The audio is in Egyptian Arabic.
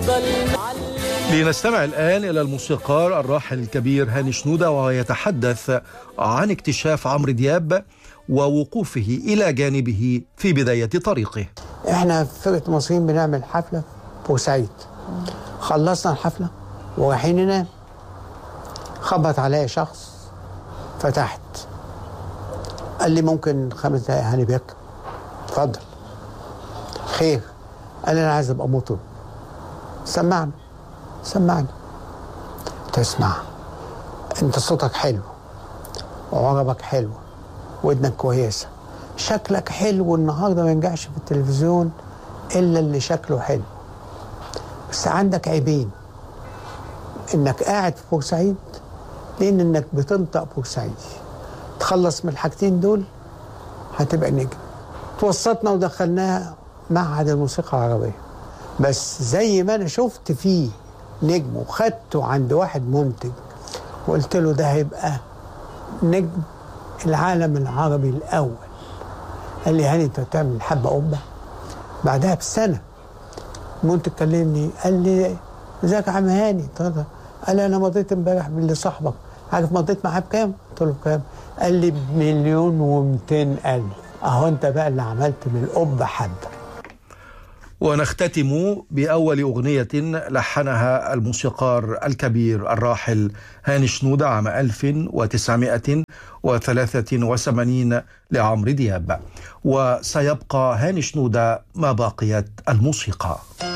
يفضل لنستمع الآن إلى الموسيقار الراحل الكبير هاني شنودة وهو يتحدث عن اكتشاف عمرو دياب ووقوفه إلى جانبه في بداية طريقه احنا في فرقه المصريين بنعمل حفله بورسعيد خلصنا الحفله ورايحين ننام خبط عليا شخص فتحت قال لي ممكن خمس دقايق هاني بيك اتفضل خير قال لي انا عايز ابقى مطرب سمعنا سمعنا تسمع انت صوتك حلو وعربك حلو ودنك كويسه شكلك حلو النهارده ما ينجحش في التلفزيون الا اللي شكله حلو بس عندك عيبين انك قاعد في بورسعيد لان انك بتنطق بورسعيدي تخلص من الحاجتين دول هتبقى نجم توسطنا ودخلناها معهد الموسيقى العربيه بس زي ما انا شفت فيه نجم وخدته عند واحد منتج وقلت له ده هيبقى نجم العالم العربي الاول قال لي هاني انت بتعمل حبه قبه بعدها بسنه منتج كلمني قال لي ازيك يا عم هاني قال لي انا مضيت امبارح لصاحبك عارف مضيت معاه بكام؟ قلت له بكام؟ قال لي بمليون ومئتين الف اهو انت بقى اللي عملت من القبه حبه ونختتم بأول أغنية لحنها الموسيقار الكبير الراحل هاني شنودة عام 1983 لعمرو دياب وسيبقى هاني شنودة ما بقيت الموسيقى